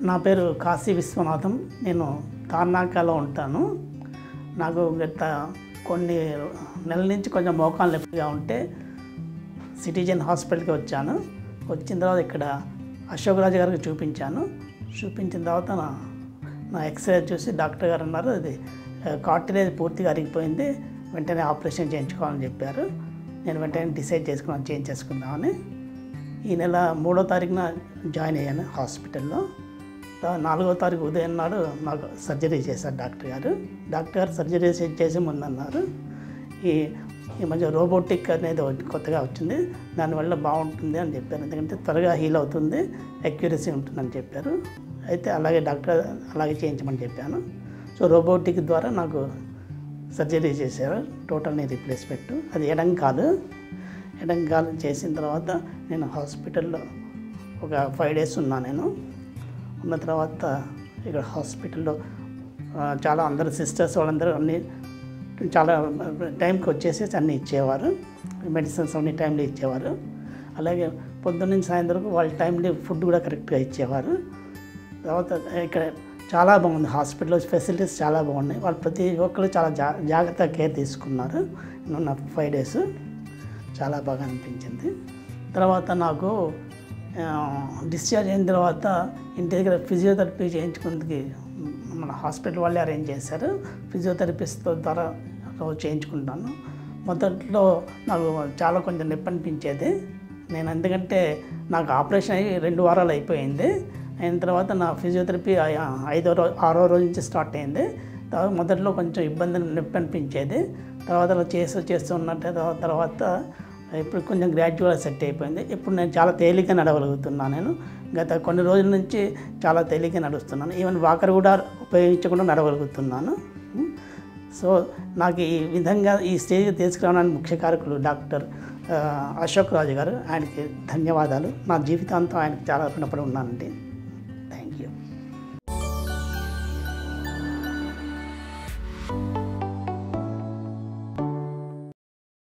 నా పేరు కాశీ విశ్వనాథం నేను తార్నాకలో ఉంటాను నాకు గత కొన్ని నెలల నుంచి కొంచెం మోకాలు నొప్పిగా ఉంటే సిటిజన్ హాస్పిటల్కి వచ్చాను వచ్చిన తర్వాత ఇక్కడ అశోక్ రాజు గారికి చూపించాను చూపించిన తర్వాత నా నా ఎక్స్రే చూసి డాక్టర్ గారు అన్నారు అది కార్టిలేజ్ పూర్తిగా అరిగిపోయింది వెంటనే ఆపరేషన్ చేయించుకోవాలని చెప్పారు నేను వెంటనే డిసైడ్ చేసుకున్నాను చేంజ్ చేసుకుందామని ఈ నెల మూడో తారీఖున జాయిన్ అయ్యాను హాస్పిటల్లో తా- నాలుగో తారీఖు ఉదయం నాడు నాకు సర్జరీ చేశారు డాక్టర్ గారు డాక్టర్ గారు సర్జరీ చే- చేసే ముందు అన్నారు ఈ ఈ మధ్య రోబోటిక్ అనేది ఒకటి కొత్తగా వచ్చింది దానివల్ల బాగుంటుంది అని చెప్పారు ఎందుకంటే త్వరగా హీల్ అవుతుంది అక్యురసీ ఉంటుందని చెప్పారు అయితే అలాగే డాక్టర్ అలాగే చేయించమని చెప్పాను సో రోబోటిక్ ద్వారా నాకు సర్జరీ చేశారు టోటల్ నీ రీప్లేస్మెంట్ అది ఎడం కాలు ఎడం కాలు చేసిన తర్వాత నేను హాస్పిటల్లో ఒక ఫైవ్ డేస్ ఉన్నా నేను ఉన్న తర్వాత ఇక్కడ హాస్పిటల్లో ఆ, చాలా అందరు సిస్టర్స్ వాళ్ళందరూ అన్ని చాలా టైంకి వచ్చేసేసి అన్నీ ఇచ్చేవారు మెడిసిన్స్ అన్ని టైంలో ఇచ్చేవారు అలాగే పొద్దున్న నుంచి సాయంత్రం వాళ్ళ టైంలో ఫుడ్ కూడా కరెక్ట్గా ఇచ్చేవారు తర్వాత ఇక్కడ చాలా బాగుంది హాస్పిటల్లో ఫెసిలిటీస్ చాలా బాగున్నాయి వాళ్ళు ప్రతి ఒక్కరు చాలా జా జాగ్రత్తగా కేర్ తీసుకున్నారు ఉన్న ఫైవ్ డేస్ చాలా బాగా అనిపించింది తర్వాత నాకు డిశ్చార్జ్ అయిన తర్వాత ఇంటి దగ్గర ఫిజియోథెరపీ చేయించుకుందుకు మన హాస్పిటల్ వాళ్ళే అరేంజ్ చేశారు ఫిజియోథెరపిస్ట్ ద్వారా రోజు చేయించుకుంటాను మొదట్లో నాకు చాలా కొంచెం నొప్పి అనిపించేది నేను ఎందుకంటే నాకు ఆపరేషన్ అయ్యి రెండు వారాలు అయిపోయింది అయిన తర్వాత నా ఫిజియోథెరపీ ఐ- ఐదో రోజు ఆరో రోజు నుంచి స్టార్ట్ అయింది తర్వాత మొదట్లో కొంచెం ఇబ్బంది నొప్పి అనిపించేది తర్వాత అలా చేస్తూ చేస్తూ ఉన్నట్టే తర్వా- తర్వాత ఇప్పుడు కొంచెం గ్రాడ్యువల్గా సెట్ అయిపోయింది ఇప్పుడు నేను చాలా తేలిక నడవగలుగుతున్నాను నేను గత కొన్ని రోజుల నుంచి చాలా తేలిక నడుస్తున్నాను ఈవెన్ వాకర్ కూడా ఉపయోగించకుండా నడవగలుగుతున్నాను సో నాకు ఈ విధంగా ఈ స్టేజ్కి తీసుకురావడానికి ముఖ్య కారకులు డాక్టర్ ఆ, అశోక్ రాజు గారు ఆయనకి ధన్యవాదాలు నా జీవితాంతం ఆయనకి చాలా రుణపడి ఉన్నానండి థ్యాంక్ యూ